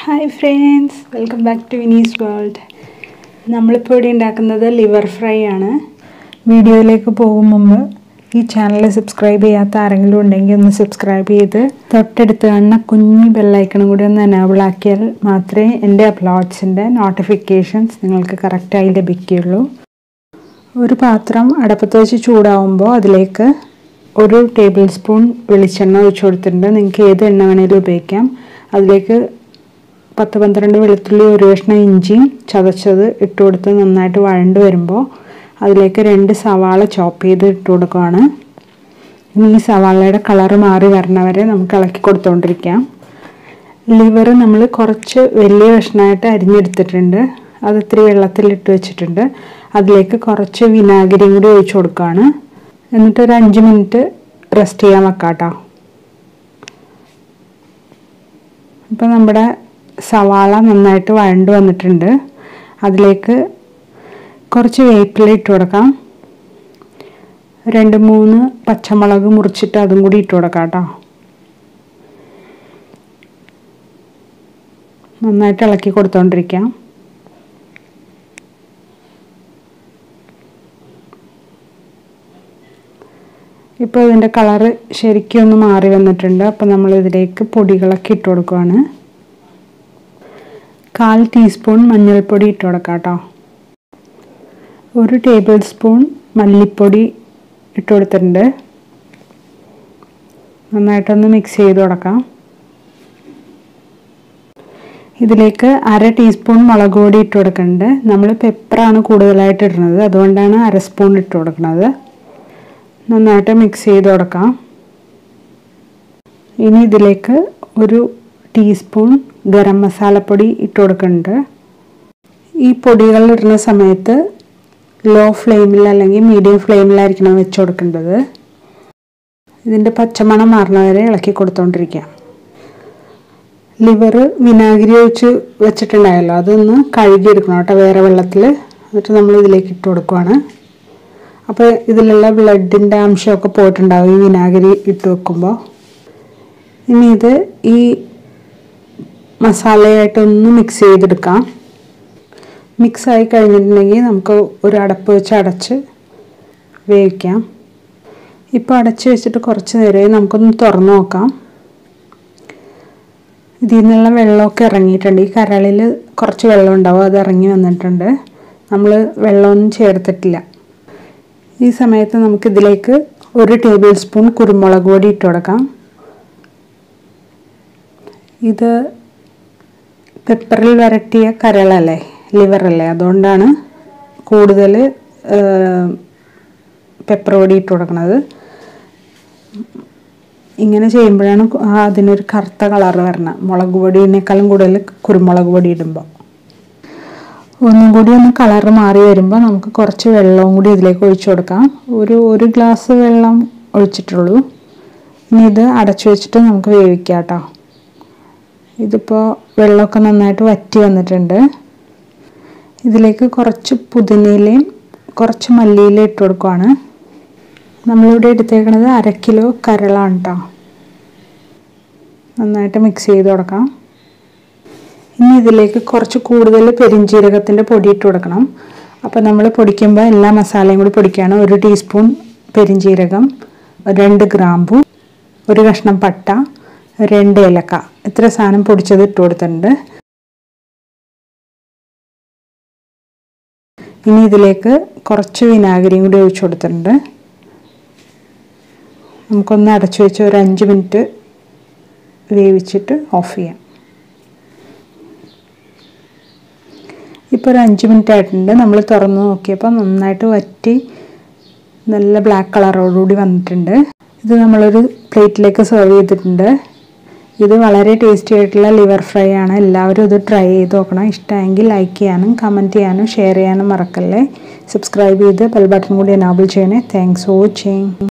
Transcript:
hi friends welcome back to Vinees world നമ്മളിപ്പോൾ ഇവിടെ ഉണ്ടാക്കുന്നത് ലിവർ ഫ്രൈ ആണ് വീഡിയോയിലേക്ക് പോകും മുമ്പ് ഈ ചാനൽ സബ്സ്ക്രൈബ് ചെയ്യാത്ത ആരെങ്കിലും ഉണ്ടെങ്കിൽ ഒന്ന് സബ്സ്ക്രൈബ് ചെയ്ത് തൊട്ടടുത്ത് കാണുന്ന കുഞ്ഞു ബെല്ലൈക്കണും കൂടി ഒന്ന് എനേബിൾ ആക്കിയാൽ മാത്രമേ എൻ്റെ അപ്ലോഡ്സിൻ്റെ നോട്ടിഫിക്കേഷൻസ് നിങ്ങൾക്ക് കറക്റ്റായി ലഭിക്കുകയുള്ളൂ ഒരു പാത്രം അടപ്പത്ത് വെച്ച് ചൂടാവുമ്പോൾ അതിലേക്ക് ഒരു ടേബിൾ സ്പൂൺ വെളിച്ചെണ്ണ ഒഴിച്ചു കൊടുത്തിട്ടുണ്ട് നിങ്ങൾക്ക് ഏത് എണ്ണ വേണേലും ഉപയോഗിക്കാം അതിലേക്ക് പത്ത് പന്ത്രണ്ട് വെളുത്തുള്ളി ഒരു കഷ്ണം ഇഞ്ചിയും ചതച്ചത് ഇട്ട് കൊടുത്ത് നന്നായിട്ട് വഴണ്ട് വരുമ്പോൾ അതിലേക്ക് രണ്ട് സവാള ചോപ്പ് ചെയ്ത് ഇട്ട് കൊടുക്കുകയാണ് ഇനി ഈ സവാളയുടെ കളറ് മാറി വരണ വരെ നമുക്ക് ഇളക്കി കൊടുത്തുകൊണ്ടിരിക്കാം ലിവർ നമ്മൾ കുറച്ച് വലിയ കഷ്ണമായിട്ട് അരിഞ്ഞെടുത്തിട്ടുണ്ട് അത് ഇത്തിരി വെള്ളത്തിലിട്ട് വെച്ചിട്ടുണ്ട് അതിലേക്ക് കുറച്ച് വിനാഗിരിയും കൂടി ഒഴിച്ചു കൊടുക്കുകയാണ് എന്നിട്ട് ഒരു അഞ്ച് മിനിറ്റ് റെസ്റ്റ് ചെയ്യാൻ വെക്കാം കേട്ടോ ഇപ്പം നമ്മുടെ സവാള നന്നായിട്ട് വഴണ്ട് വന്നിട്ടുണ്ട് അതിലേക്ക് കുറച്ച് വേപ്പില ഇട്ട് കൊടുക്കാം രണ്ട് മൂന്ന് പച്ചമുളക് മുറിച്ചിട്ട് അതും കൂടി ഇട്ട് കൊടുക്കാം കേട്ടോ നന്നായിട്ട് ഇളക്കി കൊടുത്തോണ്ടിരിക്കാം ഇപ്പോൾ ഇതിൻ്റെ കളറ് ശരിക്കും ഒന്ന് മാറി വന്നിട്ടുണ്ട് അപ്പോൾ നമ്മൾ ഇതിലേക്ക് പൊടികളൊക്കെ ഇട്ട് കൊടുക്കുകയാണ് കാൽ ടീസ്പൂൺ മഞ്ഞൾപ്പൊടി ഇട്ട് കൊടുക്കാം കേട്ടോ ഒരു ടേബിൾ സ്പൂൺ മല്ലിപ്പൊടി ഇട്ട് കൊടുത്തിട്ടുണ്ട് നന്നായിട്ടൊന്ന് മിക്സ് ചെയ്ത് കൊടുക്കാം ഇതിലേക്ക് അര ടീസ്പൂൺ മുളക് പൊടി ഇട്ട് കൊടുക്കുന്നുണ്ട് നമ്മൾ പെപ്പറാണ് കൂടുതലായിട്ട് ഇടുന്നത് അതുകൊണ്ടാണ് അര സ്പൂൺ ഇട്ട് കൊടുക്കുന്നത് നന്നായിട്ട് മിക്സ് ചെയ്ത് കൊടുക്കാം ഇനി ഇതിലേക്ക് ഒരു ടീസ്പൂൺ ഗരം മസാലപ്പൊടി ഇട്ട് കൊടുക്കുന്നുണ്ട് ഈ പൊടികൾ ഇടുന്ന സമയത്ത് ലോ ഫ്ലെയിമിൽ അല്ലെങ്കിൽ മീഡിയം ഫ്ലെയിമിലായിരിക്കണം വെച്ച് കൊടുക്കേണ്ടത് ഇതിൻ്റെ പച്ചമണം മാറുന്ന വരെ ഇളക്കി കൊടുത്തോണ്ടിരിക്കാം ലിവർ വിനാഗിരി ഒഴിച്ച് വെച്ചിട്ടുണ്ടായല്ലോ അതൊന്ന് കഴുകിയെടുക്കണം കേട്ടോ വേറെ വെള്ളത്തിൽ എന്നിട്ട് നമ്മൾ ഇതിലേക്ക് ഇട്ട് കൊടുക്കുവാണ് അപ്പോൾ ഇതിലുള്ള ബ്ലഡിൻ്റെ അംശമൊക്കെ പോയിട്ടുണ്ടാവും ഈ വിനാഗിരി ഇട്ട് വെക്കുമ്പോൾ ഇനി ഇത് ഈ മസാലയായിട്ടൊന്ന് മിക്സ് ചെയ്തെടുക്കാം മിക്സ് ആയി കഴിഞ്ഞിട്ടുണ്ടെങ്കിൽ നമുക്ക് ഒരു അടപ്പ് വെച്ച് അടച്ച് വേവിക്കാം ഇപ്പോൾ അടച്ച് വെച്ചിട്ട് കുറച്ച് നേരമായി നമുക്കൊന്ന് തുറന്ന് നോക്കാം ഇതിൽ നിന്നുള്ള വെള്ളമൊക്കെ ഇറങ്ങിയിട്ടുണ്ട് ഈ കരളിൽ കുറച്ച് വെള്ളം ഉണ്ടാവും അത് ഇറങ്ങി വന്നിട്ടുണ്ട് നമ്മൾ വെള്ളമൊന്നും ചേർത്തിട്ടില്ല ഈ സമയത്ത് നമുക്കിതിലേക്ക് ഒരു ടേബിൾ സ്പൂൺ കുരുമുളക് പൊടി ഇട്ട് കൊടുക്കാം ഇത് പെപ്പറിൽ വരട്ടിയ കരളല്ലേ ലിവറല്ലേ അതുകൊണ്ടാണ് കൂടുതൽ പെപ്പർ പൊടി ഇട്ട് കൊടുക്കുന്നത് ഇങ്ങനെ ചെയ്യുമ്പോഴാണ് അതിനൊരു കറുത്ത കളർ വരണം മുളക് പൊടിയേക്കാളും കൂടുതൽ കുരുമുളക് പൊടി ഇടുമ്പോൾ ഒന്നും കൂടി ഒന്ന് കളർ മാറി വരുമ്പോൾ നമുക്ക് കുറച്ച് വെള്ളവും കൂടി ഇതിലേക്ക് ഒഴിച്ചു കൊടുക്കാം ഒരു ഒരു ഗ്ലാസ് വെള്ളം ഒഴിച്ചിട്ടുള്ളൂ ഇനി ഇത് അടച്ചു വെച്ചിട്ട് നമുക്ക് വേവിക്കാം കേട്ടോ ഇതിപ്പോൾ വെള്ളമൊക്കെ നന്നായിട്ട് വറ്റി വന്നിട്ടുണ്ട് ഇതിലേക്ക് കുറച്ച് പുതിനയിലയും കുറച്ച് മല്ലിയില ഇട്ട് കൊടുക്കുവാണ് നമ്മളിവിടെ എടുത്തേക്കണത് അര കിലോ കരളാണ് കേട്ടോ നന്നായിട്ട് മിക്സ് ചെയ്ത് കൊടുക്കാം ഇനി ഇതിലേക്ക് കുറച്ച് കൂടുതൽ പെരിഞ്ജീരകത്തിൻ്റെ പൊടി ഇട്ട് കൊടുക്കണം അപ്പോൾ നമ്മൾ പൊടിക്കുമ്പോൾ എല്ലാ മസാലയും കൂടി പൊടിക്കുകയാണ് ഒരു ടീസ്പൂൺ പെരിഞ്ജീരകം രണ്ട് ഗ്രാമ്പു ഒരു കഷ്ണം പട്ട രണ്ട് ഏലക്ക ഇത്ര സാധനം പൊടിച്ചത് ഇട്ട് കൊടുത്തിട്ടുണ്ട് ഇനി ഇതിലേക്ക് കുറച്ച് വിനാഗിരിയും കൂടി ഒഴിച്ചു കൊടുത്തിട്ടുണ്ട് നമുക്കൊന്ന് അടച്ചു വെച്ച് ഒരു അഞ്ച് മിനിറ്റ് വേവിച്ചിട്ട് ഓഫ് ചെയ്യാം ഇപ്പോൾ ഒരു അഞ്ച് മിനിറ്റ് ആയിട്ടുണ്ട് നമ്മൾ തുറന്ന് നോക്കിയപ്പോൾ നന്നായിട്ട് വറ്റി നല്ല ബ്ലാക്ക് കളറോടുകൂടി വന്നിട്ടുണ്ട് ഇത് നമ്മളൊരു പ്ലേറ്റിലേക്ക് സെർവ് ചെയ്തിട്ടുണ്ട് ഇത് വളരെ ടേസ്റ്റി ആയിട്ടുള്ള ലിവർ ഫ്രൈ ആണ് എല്ലാവരും ഇത് ട്രൈ ചെയ്ത് നോക്കണം ഇഷ്ടമെങ്കിൽ ലൈക്ക് ചെയ്യാനും കമൻറ്റ് ചെയ്യാനും ഷെയർ ചെയ്യാനും മറക്കല്ലേ സബ്സ്ക്രൈബ് ചെയ്ത് ബെൽ ബട്ടൺ കൂടി എനാബിൾ ചെയ്യണേ താങ്ക്സ് ഫോർ വാച്ചിങ്